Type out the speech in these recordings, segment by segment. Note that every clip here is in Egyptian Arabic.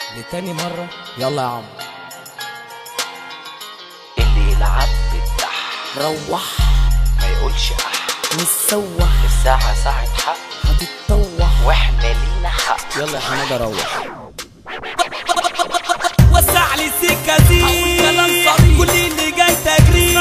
لتاني مرة يلا يا عم اللي يلعب بالدح روح ما يقولش اح نسوح الساعة ساعة حق هتتطوح واحنا لينا حق يلا يا حمادة روح وسع لي سكة زي كل اللي جاي تجري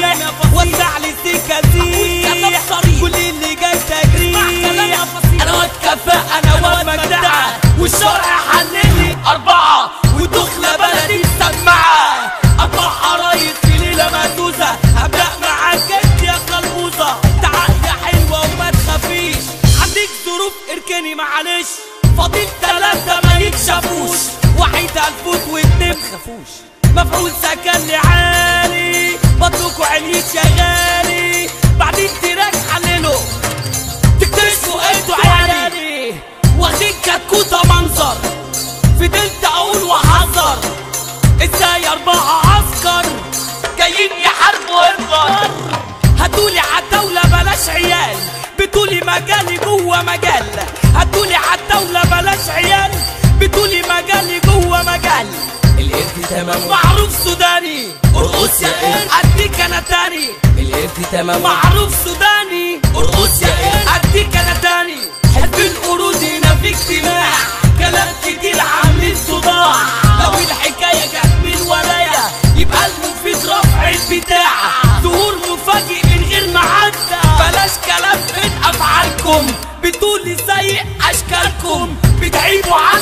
وسع لي سكة زي كل اللي جاي تجري انا واد كفاءة انا واد مجدعة والشرع حللي اربعة ودخلة بلدي مسمعة اربع عرايس في ليلة مهزوزة هبدأ معاك انت يا قلبوزة تعال يا حلوة وما تخافيش عندك ظروف اركني معلش فاضل تلاتة ما يتشافوش واحد الفوت واتنين مخافوش مفعول سكن لي عالي بطلكوا عليت يا غالي بعدين تراك حللوا تكتشفوا انتوا عيالي واخدين كتكوتة منظر فضلت اقول وحذر ازاي اربعة عسكر جايين يحاربوا انفر هاتولي عالدولة بلاش عيال بتقولي مجالي جوه مجال هاتولي عالدولة بلاش عيال بتقولي مجالي جوه مجال القرد تمام معروف سوداني ارقص يا قرد اديك انا تاني القرد تمام معروف سوداني ارقص يا قرد اديك انا تاني حب القرود هنا في اجتماع كلام كتير عاملين صداع لو الحكايه جت من ورايا يبقى المفيد رفع البتاع ظهور مفاجئ من غير معدة بلاش كلام من افعالكم بتقولي سيء اشكالكم بتعيبوا عن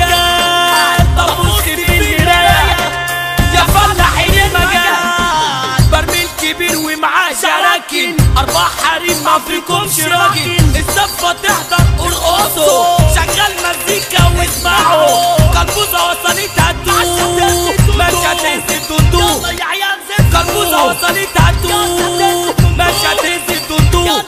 اشكال طب بص في المرايه يا فلاحين المجال برميل كبير ومعاه شراكن اربع حريم ما فيكمش راجل الزفه تحضر ارقصوا شغال مزيكا واسمعوا كلبوزه وصلت هتدو مش هتنزل تندو كلبوزه وصلت هتدو مش هتنزل تندو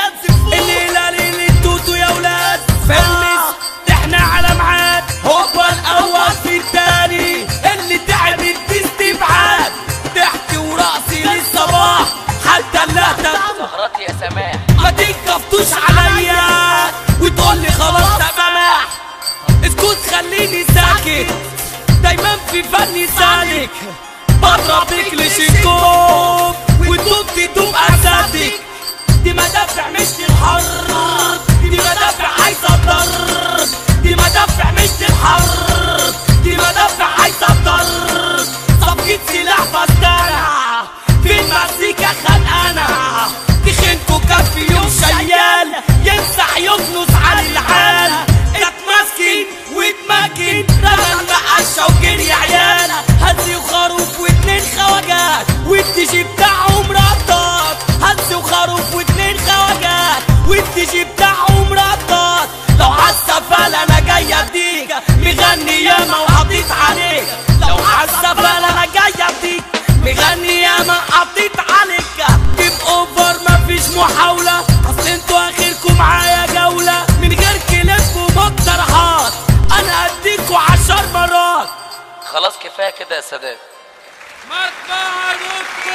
الليله ليله توتو يا ولاد فلمس احنا على ميعاد هوبا الاول في التاني اللي تعب استبعاد ضحك ورقصي للصباح حتى اللهتة سهرات يا سماح ما تنكفتوش عليا وتقول لي خلاص ده سماح اسكت خليني ساكت دايما في فني سالك بضرب رجل شكوك وتدوب تدوب اساتك دي مدافع مش للحرب دي مدافع عايزه الضرب دي مدافع مش للحرب دي مدافع عايزه الضرب صفقة سلاح بستانة في المزيكا خانقانة تخنكوا كان في يوم شيال يمسح يكنس على العال اتمسكن واتمكن رمى المقشة وجري عيال هزي وخروف واتنين خواجات والديجي بتاعهم رطات هزي وخروف واتنين خواجات والديجي بتاعهم رطات لو عالسفالة انا جاي اديك مغني ياما وحطيت عليك لو عالسفالة انا جاي اديك مغني ياما حطيت عليك جيب اوفر مفيش محاولة اصل انتوا اخركم معايا جولة من غير كلاب ومقترحات انا اديكوا عشر مرات خلاص كفاية كده يا سادات مركبة